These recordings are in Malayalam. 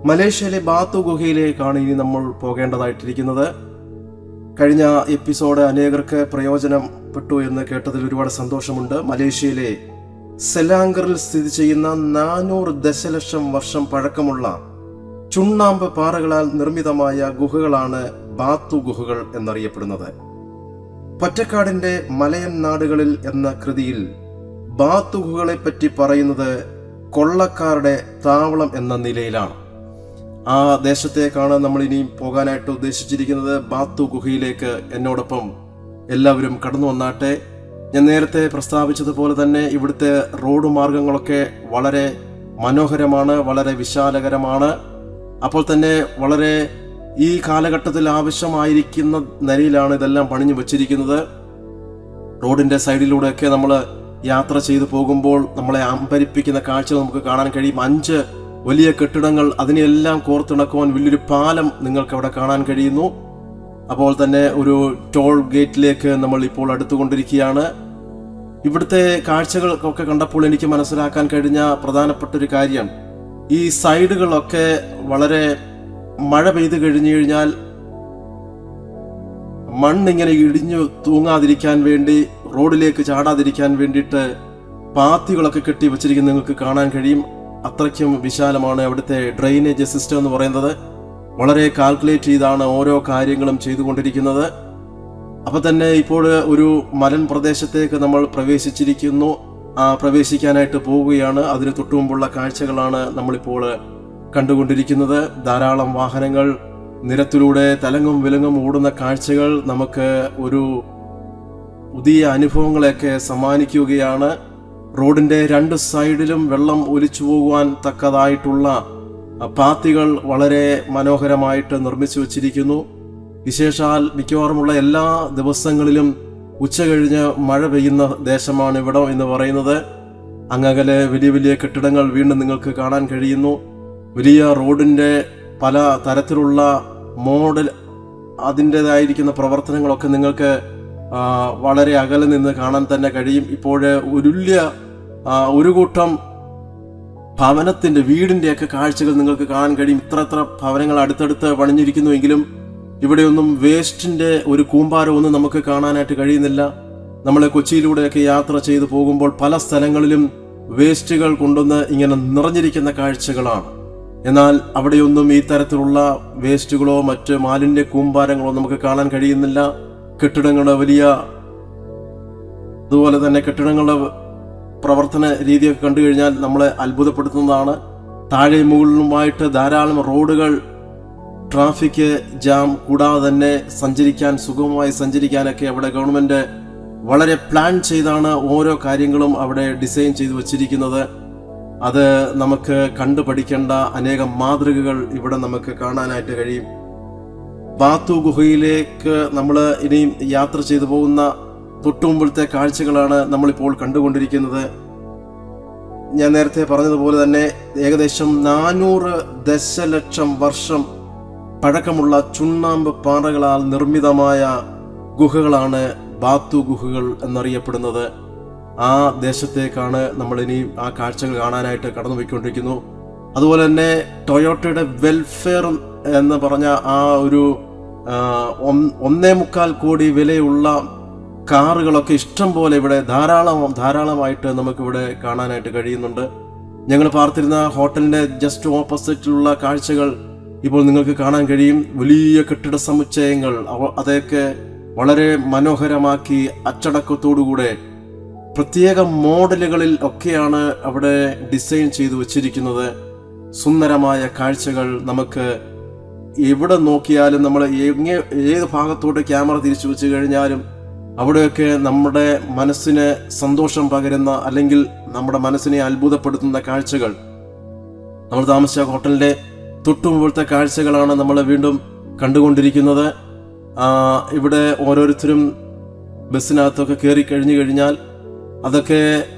മലേഷ്യയിലെ ബാത്തു ഗുഹയിലേക്കാണ് ഇനി നമ്മൾ പോകേണ്ടതായിട്ടിരിക്കുന്നത് കഴിഞ്ഞ എപ്പിസോഡ് അനേകർക്ക് പ്രയോജനപ്പെട്ടു എന്ന് കേട്ടതിൽ ഒരുപാട് സന്തോഷമുണ്ട് മലേഷ്യയിലെ സെലാങ്കറിൽ സ്ഥിതി ചെയ്യുന്ന നാനൂറ് ദശലക്ഷം വർഷം പഴക്കമുള്ള ചുണ്ണാമ്പ് പാറകളാൽ നിർമ്മിതമായ ഗുഹകളാണ് ബാത്തു ഗുഹകൾ എന്നറിയപ്പെടുന്നത് പൊറ്റക്കാടിന്റെ മലയൻ നാടുകളിൽ എന്ന കൃതിയിൽ ബാത്തു ഗുഹകളെ പറ്റി പറയുന്നത് കൊള്ളക്കാരുടെ താവളം എന്ന നിലയിലാണ് ആ ദേശത്തേക്കാണ് നമ്മൾ ഇനി പോകാനായിട്ട് ഉദ്ദേശിച്ചിരിക്കുന്നത് ബാത്തു ഗുഹയിലേക്ക് എന്നോടൊപ്പം എല്ലാവരും കടന്നു വന്നാട്ടെ ഞാൻ നേരത്തെ പ്രസ്താവിച്ചതുപോലെ തന്നെ ഇവിടുത്തെ റോഡ് മാർഗങ്ങളൊക്കെ വളരെ മനോഹരമാണ് വളരെ വിശാലകരമാണ് അപ്പോൾ തന്നെ വളരെ ഈ കാലഘട്ടത്തിൽ ആവശ്യമായിരിക്കുന്ന നിലയിലാണ് ഇതെല്ലാം പണിഞ്ഞു വച്ചിരിക്കുന്നത് റോഡിന്റെ സൈഡിലൂടെയൊക്കെ നമ്മൾ യാത്ര ചെയ്തു പോകുമ്പോൾ നമ്മളെ അമ്പരിപ്പിക്കുന്ന കാഴ്ച നമുക്ക് കാണാൻ കഴിയും അഞ്ച് വലിയ കെട്ടിടങ്ങൾ അതിനെല്ലാം കോർത്തിണക്കുവാൻ വലിയൊരു പാലം നിങ്ങൾക്ക് അവിടെ കാണാൻ കഴിയുന്നു അപ്പോൾ തന്നെ ഒരു ടോൾ ഗേറ്റിലേക്ക് നമ്മൾ ഇപ്പോൾ അടുത്തുകൊണ്ടിരിക്കുകയാണ് ഇവിടുത്തെ കാഴ്ചകളൊക്കെ കണ്ടപ്പോൾ എനിക്ക് മനസ്സിലാക്കാൻ കഴിഞ്ഞ പ്രധാനപ്പെട്ട ഒരു കാര്യം ഈ സൈഡുകളൊക്കെ വളരെ മഴ പെയ്തു കഴിഞ്ഞു കഴിഞ്ഞാൽ മണ്ണിങ്ങനെ ഇടിഞ്ഞു തൂങ്ങാതിരിക്കാൻ വേണ്ടി റോഡിലേക്ക് ചാടാതിരിക്കാൻ വേണ്ടിയിട്ട് പാത്തികളൊക്കെ കെട്ടി വെച്ചിരിക്കുന്നത് നിങ്ങൾക്ക് കാണാൻ കഴിയും അത്രയ്ക്കും വിശാലമാണ് അവിടുത്തെ ഡ്രെയിനേജ് സിസ്റ്റം എന്ന് പറയുന്നത് വളരെ കാൽക്കുലേറ്റ് ചെയ്താണ് ഓരോ കാര്യങ്ങളും ചെയ്തുകൊണ്ടിരിക്കുന്നത് അപ്പൊ തന്നെ ഇപ്പോൾ ഒരു മലൻ പ്രദേശത്തേക്ക് നമ്മൾ പ്രവേശിച്ചിരിക്കുന്നു ആ പ്രവേശിക്കാനായിട്ട് പോവുകയാണ് അതിന് തൊട്ടുമുമ്പുള്ള കാഴ്ചകളാണ് നമ്മളിപ്പോൾ കണ്ടുകൊണ്ടിരിക്കുന്നത് ധാരാളം വാഹനങ്ങൾ നിരത്തിലൂടെ തലങ്ങും വിലങ്ങും ഓടുന്ന കാഴ്ചകൾ നമുക്ക് ഒരു പുതിയ അനുഭവങ്ങളെയൊക്കെ സമ്മാനിക്കുകയാണ് റോഡിന്റെ രണ്ട് സൈഡിലും വെള്ളം ഒലിച്ചു പോകുവാൻ തക്കതായിട്ടുള്ള പാത്തികൾ വളരെ മനോഹരമായിട്ട് നിർമ്മിച്ചു വച്ചിരിക്കുന്നു വിശേഷാൽ മിക്കവാറുമുള്ള എല്ലാ ദിവസങ്ങളിലും ഉച്ച കഴിഞ്ഞ് മഴ പെയ്യുന്ന ദേശമാണ് ഇവിടം എന്ന് പറയുന്നത് അങ്ങകലെ വലിയ വലിയ കെട്ടിടങ്ങൾ വീണ്ടും നിങ്ങൾക്ക് കാണാൻ കഴിയുന്നു വലിയ റോഡിന്റെ പല തരത്തിലുള്ള മോഡൽ അതിൻ്റെതായിരിക്കുന്ന പ്രവർത്തനങ്ങളൊക്കെ നിങ്ങൾക്ക് ആ, വളരെ അകലെ നിന്ന് കാണാൻ തന്നെ കഴിയും ഇപ്പോഴ് ഒരുല്യ ആ, ഒരു കൂട്ടം ഭവനത്തിന്റെ വീടിന്റെയൊക്കെ കാഴ്ചകൾ നിങ്ങൾക്ക് കാണാൻ കഴിയും ഇത്ര ഇത്ര ഭവനങ്ങൾ അടുത്തടുത്ത് പണിഞ്ഞിരിക്കുന്നുവെങ്കിലും ഇവിടെയൊന്നും വേസ്റ്റിന്റെ ഒരു കൂമ്പാരമൊന്നും നമുക്ക് കാണാനായിട്ട് കഴിയുന്നില്ല നമ്മൾ കൊച്ചിയിലൂടെയൊക്കെ യാത്ര ചെയ്തു പോകുമ്പോൾ പല സ്ഥലങ്ങളിലും വേസ്റ്റുകൾ കൊണ്ടുവന്ന് ഇങ്ങനെ നിറഞ്ഞിരിക്കുന്ന കാഴ്ചകളാണ് എന്നാൽ അവിടെയൊന്നും ഈ തരത്തിലുള്ള വേസ്റ്റുകളോ മറ്റ് മാലിന്യ കൂമ്പാരങ്ങളോ നമുക്ക് കാണാൻ കഴിയുന്നില്ല കെട്ടിടങ്ങളുടെ വലിയ അതുപോലെ തന്നെ കെട്ടിടങ്ങളുടെ പ്രവർത്തന രീതിയൊക്കെ കണ്ടു കഴിഞ്ഞാൽ നമ്മളെ അത്ഭുതപ്പെടുത്തുന്നതാണ് താഴെ മുകളിലുമായിട്ട് ധാരാളം റോഡുകൾ ട്രാഫിക് ജാം കൂടാതെ തന്നെ സഞ്ചരിക്കാൻ സുഗമമായി സഞ്ചരിക്കാനൊക്കെ അവിടെ ഗവൺമെന്റ് വളരെ പ്ലാൻ ചെയ്താണ് ഓരോ കാര്യങ്ങളും അവിടെ ഡിസൈൻ ചെയ്തു വച്ചിരിക്കുന്നത് അത് നമുക്ക് കണ്ടു പഠിക്കേണ്ട അനേകം മാതൃകകൾ ഇവിടെ നമുക്ക് കാണാനായിട്ട് കഴിയും ബാത്തു ഗുഹയിലേക്ക് നമ്മൾ ഇനിയും യാത്ര ചെയ്തു പോകുന്ന തൊട്ടുമുമ്പിലത്തെ കാഴ്ചകളാണ് നമ്മളിപ്പോൾ കണ്ടുകൊണ്ടിരിക്കുന്നത് ഞാൻ നേരത്തെ പറഞ്ഞതുപോലെ തന്നെ ഏകദേശം നാനൂറ് ദശലക്ഷം വർഷം പഴക്കമുള്ള ചുണ്ണാമ്പ് പാറകളാൽ നിർമ്മിതമായ ഗുഹകളാണ് ബാത്തു ഗുഹകൾ എന്നറിയപ്പെടുന്നത് ആ ദേശത്തേക്കാണ് നമ്മൾ ഇനിയും ആ കാഴ്ചകൾ കാണാനായിട്ട് കടന്നു പോയിക്കൊണ്ടിരിക്കുന്നു അതുപോലെ തന്നെ ടൊയോട്ടയുടെ വെൽഫെയർ എന്ന് പറഞ്ഞ ആ ഒരു ആ, ഒന്ന് ഒന്നേ മുക്കാൽ കോടി വിലയുള്ള കാറുകളൊക്കെ ഇഷ്ടം പോലെ ഇവിടെ ധാരാളം ധാരാളമായിട്ട് നമുക്കിവിടെ കാണാനായിട്ട് കഴിയുന്നുണ്ട് ഞങ്ങൾ പാർത്തിരുന്ന ഹോട്ടലിന്റെ ജസ്റ്റ് ഓപ്പോസിറ്റിലുള്ള കാഴ്ചകൾ ഇപ്പോൾ നിങ്ങൾക്ക് കാണാൻ കഴിയും വലിയ കെട്ടിട സമുച്ചയങ്ങൾ അവ- അതൊക്കെ വളരെ മനോഹരമാക്കി അച്ചടക്കത്തോടുകൂടെ പ്രത്യേക മോഡലുകളിൽ ഒക്കെയാണ് അവിടെ ഡിസൈൻ ചെയ്തു വച്ചിരിക്കുന്നത് സുന്ദരമായ കാഴ്ചകൾ നമുക്ക് എവിടെ നോക്കിയാലും നമ്മൾ എങ്ങ ഏത് ഭാഗത്തോട്ട് ക്യാമറ തിരിച്ചു വെച്ച് കഴിഞ്ഞാലും അവിടെയൊക്കെ നമ്മുടെ മനസ്സിന് സന്തോഷം പകരുന്ന അല്ലെങ്കിൽ നമ്മുടെ മനസ്സിനെ അത്ഭുതപ്പെടുത്തുന്ന കാഴ്ചകൾ നമ്മൾ താമസിച്ച ഹോട്ടലിന്റെ തൊട്ടുമുമ്പത്തെ കാഴ്ചകളാണ് നമ്മൾ വീണ്ടും കണ്ടുകൊണ്ടിരിക്കുന്നത് ആ, ഇവിടെ ഓരോരുത്തരും ബസ്സിനകത്തൊക്കെ കയറി കഴിഞ്ഞു കഴിഞ്ഞാൽ അതൊക്കെ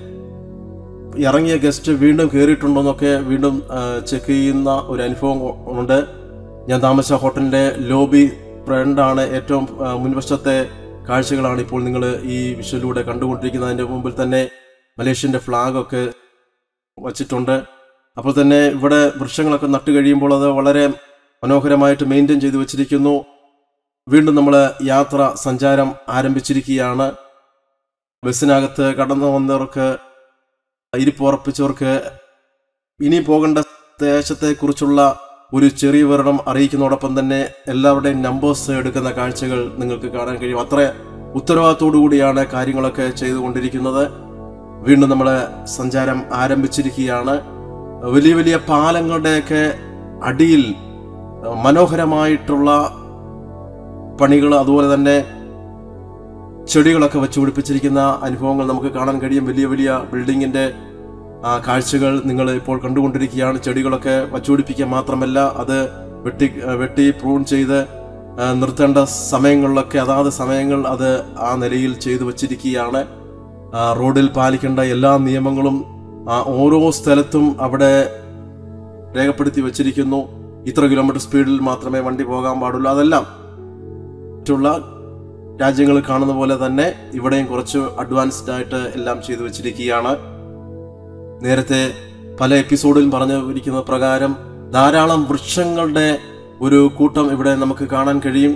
ഇറങ്ങിയ ഗസ്റ്റ് വീണ്ടും കയറിയിട്ടുണ്ടോന്നൊക്കെ വീണ്ടും ചെക്ക് ചെയ്യുന്ന ഒരു അനുഭവം ഉണ്ട് ഞാൻ താമസിച്ച ഹോട്ടലിന്റെ ലോബി ഫ്രണ്ടാണ് ഏറ്റവും ആ, മുൻവശത്തെ കാഴ്ചകളാണ് ഇപ്പോൾ നിങ്ങൾ ഈ വിഷ്വലിലൂടെ കണ്ടുകൊണ്ടിരിക്കുന്നതിന്റെ മുമ്പിൽ തന്നെ മലേഷ്യന്റെ ഫ്ലാഗ് ഒക്കെ വച്ചിട്ടുണ്ട് അപ്പോൾ തന്നെ ഇവിടെ വൃക്ഷങ്ങളൊക്കെ നട്ടു കഴിയുമ്പോൾ അത് വളരെ മനോഹരമായിട്ട് മെയിൻറ്റെയിൻ ചെയ്തു വച്ചിരിക്കുന്നു വീണ്ടും നമ്മൾ യാത്ര സഞ്ചാരം ആരംഭിച്ചിരിക്കുകയാണ് ബസ്സിനകത്ത് കടന്നു വന്നവർക്ക് ഇരിപ്പുറപ്പിച്ചവർക്ക് ഇനി പോകേണ്ട ദേശത്തെക്കുറിച്ചുള്ള ഒരു ചെറിയ വിവരണം അറിയിക്കുന്നതോടൊപ്പം തന്നെ എല്ലാവരുടെയും നമ്പേഴ്സ് എടുക്കുന്ന കാഴ്ചകൾ നിങ്ങൾക്ക് കാണാൻ കഴിയും അത്ര ഉത്തരവാദിത്തോടു കൂടിയാണ് കാര്യങ്ങളൊക്കെ ചെയ്തുകൊണ്ടിരിക്കുന്നത് വീണ്ടും നമ്മൾ സഞ്ചാരം ആരംഭിച്ചിരിക്കുകയാണ് വലിയ വലിയ പാലങ്ങളുടെയൊക്കെ അടിയിൽ മനോഹരമായിട്ടുള്ള പണികൾ അതുപോലെ തന്നെ ചെടികളൊക്കെ വെച്ച് പിടിപ്പിച്ചിരിക്കുന്ന അനുഭവങ്ങൾ നമുക്ക് കാണാൻ കഴിയും വലിയ വലിയ ബിൽഡിങ്ങിന്റെ ആ, കാഴ്ചകൾ നിങ്ങൾ ഇപ്പോൾ കണ്ടുകൊണ്ടിരിക്കുകയാണ് ചെടികളൊക്കെ വച്ചുപിടിപ്പിക്കുക മാത്രമല്ല അത് വെട്ടി വെട്ടി പ്രൂൺ ചെയ്ത് ആ, നിർത്തേണ്ട സമയങ്ങളിലൊക്കെ അതാത് സമയങ്ങൾ അത് ആ നിലയിൽ ചെയ്തു വച്ചിരിക്കുകയാണ് ആ, റോഡിൽ പാലിക്കേണ്ട എല്ലാ നിയമങ്ങളും ആ, ഓരോ സ്ഥലത്തും അവിടെ രേഖപ്പെടുത്തി വച്ചിരിക്കുന്നു ഇത്ര കിലോമീറ്റർ സ്പീഡിൽ മാത്രമേ വണ്ടി പോകാൻ പാടുള്ളൂ അതെല്ലാം മറ്റുള്ള രാജ്യങ്ങൾ കാണുന്ന പോലെ തന്നെ ഇവിടെയും കുറച്ച് അഡ്വാൻസ്ഡ് ആയിട്ട് എല്ലാം ചെയ്തു വെച്ചിരിക്കുകയാണ് നേരത്തെ പല എപ്പിസോഡിലും പറഞ്ഞിരിക്കുന്ന പ്രകാരം ധാരാളം വൃക്ഷങ്ങളുടെ ഒരു കൂട്ടം ഇവിടെ നമുക്ക് കാണാൻ കഴിയും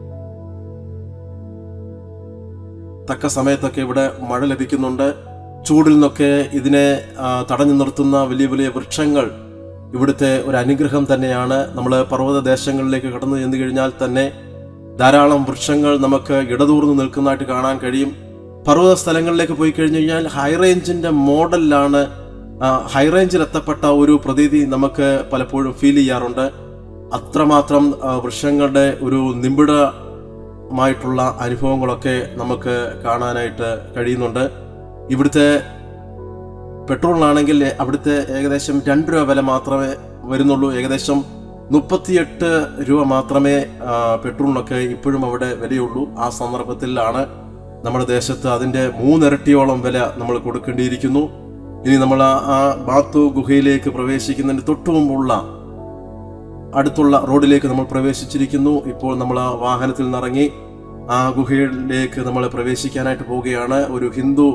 തക്ക സമയത്തൊക്കെ ഇവിടെ മഴ ലഭിക്കുന്നുണ്ട് ചൂടിൽ നിന്നൊക്കെ ഇതിനെ ആ, തടഞ്ഞു നിർത്തുന്ന വലിയ വലിയ വൃക്ഷങ്ങൾ ഇവിടുത്തെ ഒരു അനുഗ്രഹം തന്നെയാണ് നമ്മൾ പർവ്വത ദേശങ്ങളിലേക്ക് കടന്നു ചെന്ന് കഴിഞ്ഞാൽ തന്നെ ധാരാളം വൃക്ഷങ്ങൾ നമുക്ക് ഇടതൂർന്ന് നിൽക്കുന്നതായിട്ട് കാണാൻ കഴിയും പർവ്വത സ്ഥലങ്ങളിലേക്ക് പോയി കഴിഞ്ഞു കഴിഞ്ഞാൽ ഹൈ റേഞ്ചിന്റെ മോഡലിലാണ് ഹൈ റേഞ്ചിൽ എത്തപ്പെട്ട ഒരു പ്രതീതി നമുക്ക് പലപ്പോഴും ഫീൽ ചെയ്യാറുണ്ട് അത്രമാത്രം ആ, വൃക്ഷങ്ങളുടെ ഒരു നിബിഡമായിട്ടുള്ള അനുഭവങ്ങളൊക്കെ നമുക്ക് കാണാനായിട്ട് കഴിയുന്നുണ്ട് ഇവിടുത്തെ പെട്രോളിനാണെങ്കിൽ അവിടുത്തെ ഏകദേശം രണ്ട് രൂപ വില മാത്രമേ വരുന്നുള്ളൂ ഏകദേശം മുപ്പത്തിയെട്ട് രൂപ മാത്രമേ ആ, പെട്രോളിനൊക്കെ ഇപ്പോഴും അവിടെ വിലയുള്ളൂ ആ സന്ദർഭത്തിലാണ് നമ്മുടെ ദേശത്ത് അതിന്റെ മൂന്നിരട്ടിയോളം വില നമ്മൾ കൊടുക്കേണ്ടിയിരിക്കുന്നു ഇനി നമ്മൾ ആ- ആ ബാത്തു ഗുഹയിലേക്ക് പ്രവേശിക്കുന്നതിന് തൊട്ടു മുമ്പുള്ള അടുത്തുള്ള റോഡിലേക്ക് നമ്മൾ പ്രവേശിച്ചിരിക്കുന്നു ഇപ്പോൾ നമ്മൾ ആ വാഹനത്തിൽ നിന്നിറങ്ങി ആ ഗുഹയിലേക്ക് നമ്മൾ പ്രവേശിക്കാനായിട്ട് പോവുകയാണ് ഒരു ഹിന്ദു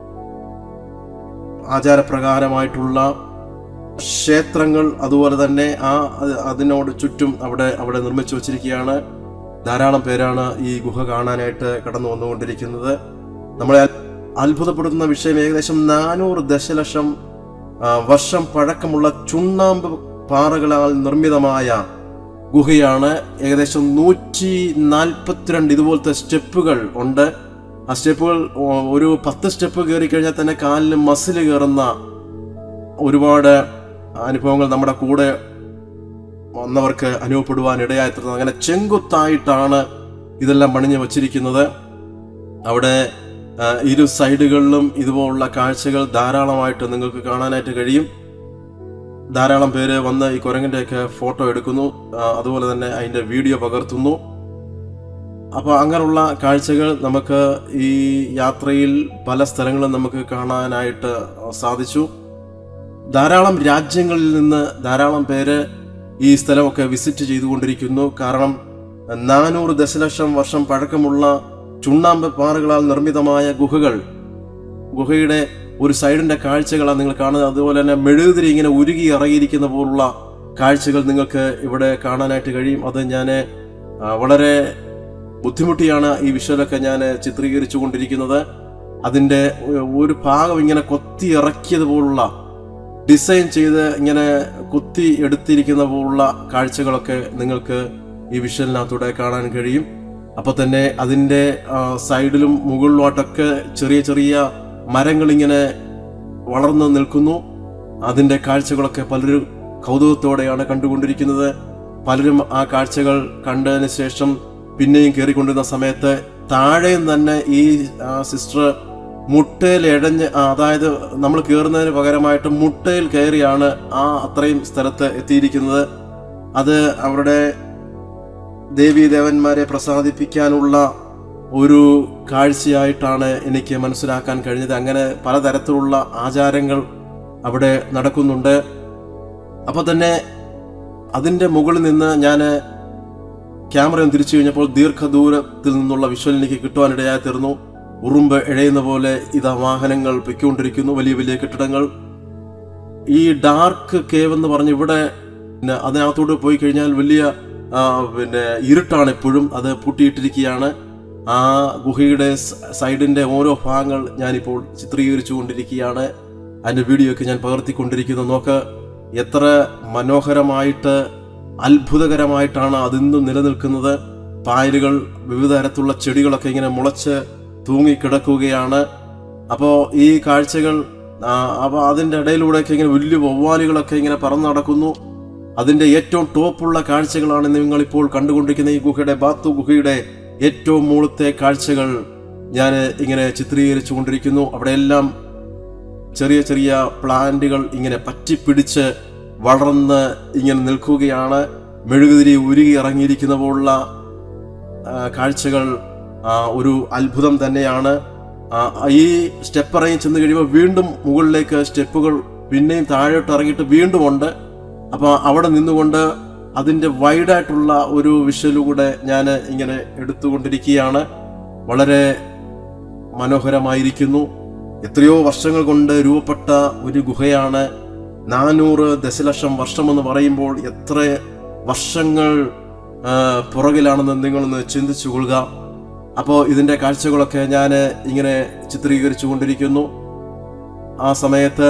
ആചാരപ്രകാരമായിട്ടുള്ള ക്ഷേത്രങ്ങൾ അതുപോലെ തന്നെ ആ അത് അതിനോട് ചുറ്റും അവിടെ അവിടെ നിർമ്മിച്ചു വച്ചിരിക്കുകയാണ് ധാരാളം പേരാണ് ഈ ഗുഹ കാണാനായിട്ട് കടന്നു വന്നുകൊണ്ടിരിക്കുന്നത് നമ്മളെ അത്ഭുതപ്പെടുത്തുന്ന വിഷയം ഏകദേശം നാനൂറ് ദശലക്ഷം ആ, വർഷം പഴക്കമുള്ള ചുണ്ണാമ്പ് പാറകളാൽ നിർമ്മിതമായ ഗുഹയാണ് ഏകദേശം നൂറ്റി നാൽപ്പത്തിരണ്ട് ഇതുപോലത്തെ സ്റ്റെപ്പുകൾ ഉണ്ട് ആ സ്റ്റെപ്പുകൾ ഓ, ഒരു പത്ത് സ്റ്റെപ്പ് കയറി കഴിഞ്ഞാൽ തന്നെ കാലിന് മസിൽ കയറുന്ന ഒരുപാട് അനുഭവങ്ങൾ നമ്മുടെ കൂടെ വന്നവർക്ക് അനുഭവപ്പെടുവാൻ ഇടയായിത്തീർന്നത് അങ്ങനെ ചെങ്കുത്തായിട്ടാണ് ഇതെല്ലാം പണിഞ്ഞു വച്ചിരിക്കുന്നത് അവിടെ ആ, ഇരു സൈഡുകളിലും ഇതുപോലുള്ള കാഴ്ചകൾ ധാരാളമായിട്ട് നിങ്ങൾക്ക് കാണാനായിട്ട് കഴിയും ധാരാളം പേര് വന്ന് ഈ കുരങ്ങിൻ്റെയൊക്കെ ഫോട്ടോ എടുക്കുന്നു ആ, അതുപോലെ തന്നെ അതിൻ്റെ വീഡിയോ പകർത്തുന്നു അപ്പോൾ അങ്ങനെയുള്ള കാഴ്ചകൾ നമുക്ക് ഈ യാത്രയിൽ പല സ്ഥലങ്ങളും നമുക്ക് കാണാനായിട്ട് സാധിച്ചു ധാരാളം രാജ്യങ്ങളിൽ നിന്ന് ധാരാളം പേര് ഈ സ്ഥലമൊക്കെ വിസിറ്റ് ചെയ്തുകൊണ്ടിരിക്കുന്നു കാരണം നാനൂറ് ദശലക്ഷം വർഷം പഴക്കമുള്ള ചുണ്ണാമ്പ് പാറകളാൽ നിർമ്മിതമായ ഗുഹകൾ ഗുഹയുടെ ഒരു സൈഡിന്റെ കാഴ്ചകളാണ് നിങ്ങൾ കാണുന്നത് അതുപോലെ തന്നെ മെഴുകുതിരി ഇങ്ങനെ ഉരുകി ഇറങ്ങിയിരിക്കുന്ന പോലുള്ള കാഴ്ചകൾ നിങ്ങൾക്ക് ഇവിടെ കാണാനായിട്ട് കഴിയും അത് ഞാൻ വളരെ ബുദ്ധിമുട്ടിയാണ് ഈ വിഷ്വലൊക്കെ ഞാൻ ചിത്രീകരിച്ചു കൊണ്ടിരിക്കുന്നത് അതിൻ്റെ ഒരു ഭാഗം ഇങ്ങനെ കൊത്തി ഇറക്കിയതുപോലുള്ള ഡിസൈൻ ചെയ്ത് ഇങ്ങനെ കുത്തി എടുത്തിരിക്കുന്ന പോലുള്ള കാഴ്ചകളൊക്കെ നിങ്ങൾക്ക് ഈ വിഷ്വലിനകത്തൂടെ കാണാൻ കഴിയും അപ്പൊ തന്നെ അതിൻ്റെ ആ, സൈഡിലും മുകളിലോട്ടൊക്കെ ചെറിയ ചെറിയ മരങ്ങൾ ഇങ്ങനെ വളർന്നു നിൽക്കുന്നു അതിൻ്റെ കാഴ്ചകളൊക്കെ പലരും കൗതുകത്തോടെയാണ് കണ്ടുകൊണ്ടിരിക്കുന്നത് പലരും ആ കാഴ്ചകൾ കണ്ടതിന് ശേഷം പിന്നെയും കയറിക്കൊണ്ടിരുന്ന സമയത്ത് താഴെയും തന്നെ ഈ ആ, സിസ്റ്റർ മുട്ടയിൽ എഴഞ്ഞ് ആ, അതായത് നമ്മൾ കയറുന്നതിന് പകരമായിട്ട് മുട്ടയിൽ കയറിയാണ് ആ അത്രയും സ്ഥലത്ത് എത്തിയിരിക്കുന്നത് അത് അവരുടെ ദേവീ ദേവന്മാരെ പ്രസാദിപ്പിക്കാനുള്ള ഒരു കാഴ്ചയായിട്ടാണ് എനിക്ക് മനസ്സിലാക്കാൻ കഴിഞ്ഞത് അങ്ങനെ പലതരത്തിലുള്ള ആചാരങ്ങൾ അവിടെ നടക്കുന്നുണ്ട് അപ്പോൾ തന്നെ അതിൻ്റെ മുകളിൽ നിന്ന് ഞാൻ ക്യാമറയും തിരിച്ചു കഴിഞ്ഞപ്പോൾ ദീർഘദൂരത്തിൽ നിന്നുള്ള വിഷ്വൽ എനിക്ക് കിട്ടുവാനിടയായി തീർന്നു ഉറുമ്പ് ഇഴയുന്ന പോലെ ഇതാ വാഹനങ്ങൾ പൊയ്ക്കൊണ്ടിരിക്കുന്നു വലിയ വലിയ കെട്ടിടങ്ങൾ ഈ ഡാർക്ക് കേവ് എന്ന് പറഞ്ഞ് ഇവിടെ പിന്നെ അതിനകത്തോട്ട് പോയി കഴിഞ്ഞാൽ വലിയ ആ, പിന്നെ ഇരുട്ടാണ് എപ്പോഴും അത് പൂട്ടിയിട്ടിരിക്കുകയാണ് ആ ഗുഹയുടെ സ- സൈഡിന്റെ ഓരോ ഭാഗങ്ങൾ ഞാനിപ്പോൾ ചിത്രീകരിച്ചു കൊണ്ടിരിക്കുകയാണ് അതിന്റെ വീഡിയോ ഒക്കെ ഞാൻ പകർത്തിക്കൊണ്ടിരിക്കുന്നു നോക്ക് എത്ര മനോഹരമായിട്ട് അത്ഭുതകരമായിട്ടാണ് അതിന്നും നിലനിൽക്കുന്നത് പായലുകൾ വിവിധ തരത്തിലുള്ള ചെടികളൊക്കെ ഇങ്ങനെ മുളച്ച് തൂങ്ങിക്കിടക്കുകയാണ് അപ്പോൾ ഈ കാഴ്ചകൾ ആ, അപ്പോൾ അതിൻ്റെ ഇടയിലൂടെയൊക്കെ ഇങ്ങനെ വലിയ വവ്വാലുകളൊക്കെ ഇങ്ങനെ പറന്നു നടക്കുന്നു അതിൻ്റെ ഏറ്റവും ടോപ്പുള്ള കാഴ്ചകളാണ് നിങ്ങളിപ്പോൾ കണ്ടുകൊണ്ടിരിക്കുന്ന ഈ ഗുഹയുടെ ബാത്തു ഗുഹയുടെ ഏറ്റവും മുകളത്തെ കാഴ്ചകൾ ഞാൻ ഇങ്ങനെ ചിത്രീകരിച്ചു കൊണ്ടിരിക്കുന്നു അവിടെയെല്ലാം ചെറിയ ചെറിയ പ്ലാന്റുകൾ ഇങ്ങനെ പറ്റിപ്പിടിച്ച് വളർന്ന് ഇങ്ങനെ നിൽക്കുകയാണ് മെഴുകുതിരി ഉരുകി ഇറങ്ങിയിരിക്കുന്ന പോലുള്ള ആ, കാഴ്ചകൾ ആ, ഒരു അത്ഭുതം തന്നെയാണ് ആ, ഈ സ്റ്റെപ്പ് ഇറങ്ങി ചെന്ന് കഴിയുമ്പോൾ വീണ്ടും മുകളിലേക്ക് സ്റ്റെപ്പുകൾ പിന്നെയും താഴോട്ട് ഇറങ്ങിയിട്ട് വീണ്ടും ഉണ്ട് അപ്പോൾ അവിടെ നിന്നുകൊണ്ട് അതിൻ്റെ വൈഡായിട്ടുള്ള ഒരു വിഷ്വലൂടെ ഞാൻ ഇങ്ങനെ എടുത്തുകൊണ്ടിരിക്കുകയാണ് വളരെ മനോഹരമായിരിക്കുന്നു എത്രയോ വർഷങ്ങൾ കൊണ്ട് രൂപപ്പെട്ട ഒരു ഗുഹയാണ് നാനൂറ് ദശലക്ഷം വർഷമെന്ന് പറയുമ്പോൾ എത്ര വർഷങ്ങൾ ആ, പുറകിലാണെന്ന് നിങ്ങളൊന്ന് ചിന്തിച്ചു കൊള്ളുക അപ്പോൾ ഇതിൻ്റെ കാഴ്ചകളൊക്കെ ഞാൻ ഇങ്ങനെ ചിത്രീകരിച്ചു കൊണ്ടിരിക്കുന്നു ആ സമയത്ത്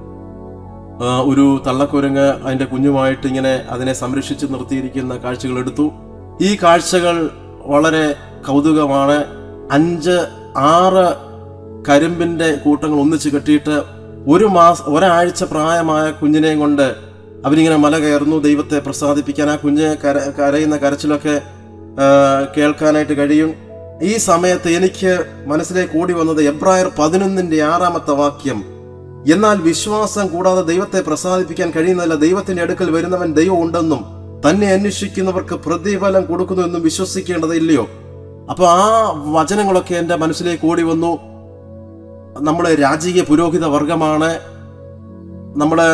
ആ, ഒരു തള്ളക്കുരങ്ങ് അതിൻ്റെ കുഞ്ഞുമായിട്ട് ഇങ്ങനെ അതിനെ സംരക്ഷിച്ച് നിർത്തിയിരിക്കുന്ന കാഴ്ചകൾ എടുത്തു ഈ കാഴ്ചകൾ വളരെ കൗതുകമാണ് അഞ്ച് ആറ് കരിമ്പിന്റെ കൂട്ടങ്ങൾ ഒന്നിച്ച് കെട്ടിയിട്ട് ഒരു മാസം ഒരാഴ്ച പ്രായമായ കുഞ്ഞിനെയും കൊണ്ട് അവരിങ്ങനെ മല കയറുന്നു ദൈവത്തെ പ്രസാദിപ്പിക്കാൻ ആ കുഞ്ഞ് കര കരയുന്ന കരച്ചിലൊക്കെ ആ, കേൾക്കാനായിട്ട് കഴിയും ഈ സമയത്ത് എനിക്ക് മനസ്സിലേക്ക് ഓടി വന്നത് എബ്രായർ പതിനൊന്നിന്റെ ആറാമത്തെ വാക്യം എന്നാൽ വിശ്വാസം കൂടാതെ ദൈവത്തെ പ്രസാദിപ്പിക്കാൻ കഴിയുന്നതല്ല ദൈവത്തിന്റെ അടുക്കൽ വരുന്നവൻ ദൈവം ഉണ്ടെന്നും തന്നെ അന്വേഷിക്കുന്നവർക്ക് പ്രതിഫലം കൊടുക്കുന്നു എന്നും വിശ്വസിക്കേണ്ടത് ഇല്ലയോ അപ്പൊ ആ വചനങ്ങളൊക്കെ എൻ്റെ മനസ്സിലേക്ക് ഓടി വന്നു നമ്മുടെ രാജകീയ പുരോഹിത വർഗമാണ് നമ്മുടെ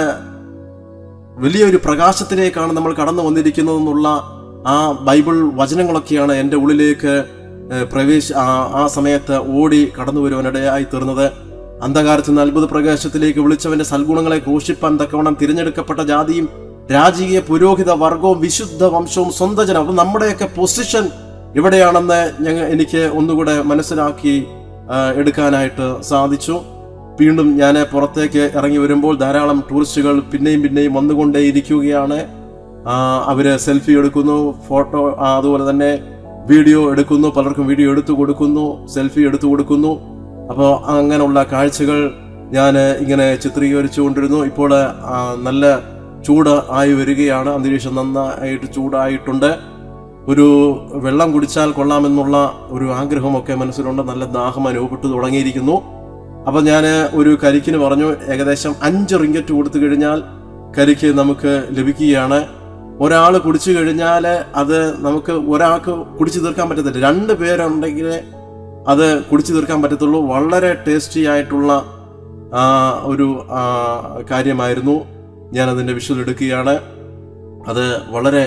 വലിയൊരു പ്രകാശത്തിലേക്കാണ് നമ്മൾ കടന്നു വന്നിരിക്കുന്നതെന്നുള്ള ആ ബൈബിൾ വചനങ്ങളൊക്കെയാണ് എൻ്റെ ഉള്ളിലേക്ക് ഏഹ്, പ്രവേശ ആ- ആ സമയത്ത് ഓടി കടന്നു വരുവാനിടയായി തീർന്നത് അന്ധകാരത്തിൽ നിന്ന് അത്ഭുത പ്രകാശത്തിലേക്ക് വിളിച്ചവന്റെ സൽഗുണങ്ങളെ ഘോഷിപ്പാൻ തക്കവണ്ണം തിരഞ്ഞെടുക്കപ്പെട്ട ജാതിയും രാജകീയ പുരോഹിത വർഗവും വിശുദ്ധ വംശവും സ്വന്തം ജനം അപ്പൊ നമ്മുടെയൊക്കെ പൊസിഷൻ എവിടെയാണെന്ന് ഞങ്ങൾ എനിക്ക് ഒന്നുകൂടെ മനസ്സിലാക്കി ആ, എടുക്കാനായിട്ട് സാധിച്ചു വീണ്ടും ഞാൻ പുറത്തേക്ക് ഇറങ്ങി വരുമ്പോൾ ധാരാളം ടൂറിസ്റ്റുകൾ പിന്നെയും പിന്നെയും വന്നുകൊണ്ടേയിരിക്കുകയാണ് ആ, അവര് സെൽഫി എടുക്കുന്നു ഫോട്ടോ ആ, അതുപോലെ തന്നെ വീഡിയോ എടുക്കുന്നു പലർക്കും വീഡിയോ എടുത്തു കൊടുക്കുന്നു സെൽഫി എടുത്തു കൊടുക്കുന്നു അപ്പോൾ അങ്ങനെയുള്ള കാഴ്ചകൾ ഞാൻ ഇങ്ങനെ ചിത്രീകരിച്ചു കൊണ്ടിരുന്നു ഇപ്പോൾ ആ, നല്ല ചൂട് ആയി വരികയാണ് അന്തരീക്ഷം നന്നായിട്ട് ചൂടായിട്ടുണ്ട് ഒരു വെള്ളം കുടിച്ചാൽ കൊള്ളാമെന്നുള്ള ഒരു ആഗ്രഹമൊക്കെ മനസ്സിലുണ്ട് നല്ല ദാഹം അനുഭവപ്പെട്ടു തുടങ്ങിയിരിക്കുന്നു അപ്പം ഞാൻ ഒരു കരിക്കിന് പറഞ്ഞു ഏകദേശം അഞ്ച് റിങ്കറ്റ് കൊടുത്തു കഴിഞ്ഞാൽ കരിക്ക് നമുക്ക് ലഭിക്കുകയാണ് ഒരാൾ കുടിച്ചു കഴിഞ്ഞാൽ അത് നമുക്ക് ഒരാൾക്ക് കുടിച്ചു തീർക്കാൻ പറ്റത്തില്ല രണ്ട് പേരുണ്ടെങ്കിൽ അത് കുടിച്ചു തീർക്കാൻ പറ്റത്തുള്ളൂ വളരെ ടേസ്റ്റി ആയിട്ടുള്ള ആ, ഒരു ആ, കാര്യമായിരുന്നു ഞാൻ അതിൻ്റെ വിഷ്വൽ എടുക്കുകയാണ് അത് വളരെ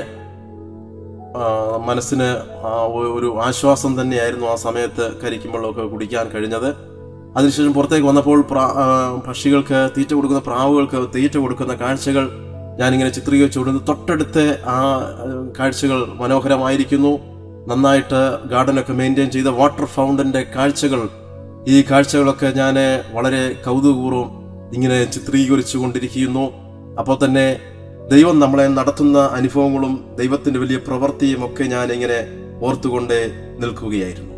ആ, മനസ്സിന് ആ, ഒ- ഒരു ആശ്വാസം തന്നെയായിരുന്നു ആ സമയത്ത് കരിക്കും വെള്ളമൊക്കെ കുടിക്കാൻ കഴിഞ്ഞത് അതിനുശേഷം പുറത്തേക്ക് വന്നപ്പോൾ പ്രാ- ആ, പക്ഷികൾക്ക് തീറ്റ കൊടുക്കുന്ന പ്രാവുകൾക്ക് തീറ്റ കൊടുക്കുന്ന കാഴ്ചകൾ ഞാനിങ്ങനെ ചിത്രീകരിച്ചു കൊടുക്കുന്നു തൊട്ടടുത്ത് ആ ആ, കാഴ്ചകൾ മനോഹരമായിരിക്കുന്നു നന്നായിട്ട് ഗാർഡനൊക്കെ മെയിൻറ്റെയിൻ ചെയ്ത വാട്ടർ ഫൗണ്ടന്റെ കാഴ്ചകൾ ഈ കാഴ്ചകളൊക്കെ ഞാൻ വളരെ കൗതുകപൂർവ്വം ഇങ്ങനെ ചിത്രീകരിച്ചു കൊണ്ടിരിക്കുന്നു അപ്പോൾ തന്നെ ദൈവം നമ്മളെ നടത്തുന്ന അനുഭവങ്ങളും ദൈവത്തിന്റെ വലിയ പ്രവൃത്തിയും ഒക്കെ ഞാൻ ഇങ്ങനെ ഓർത്തുകൊണ്ട് നിൽക്കുകയായിരുന്നു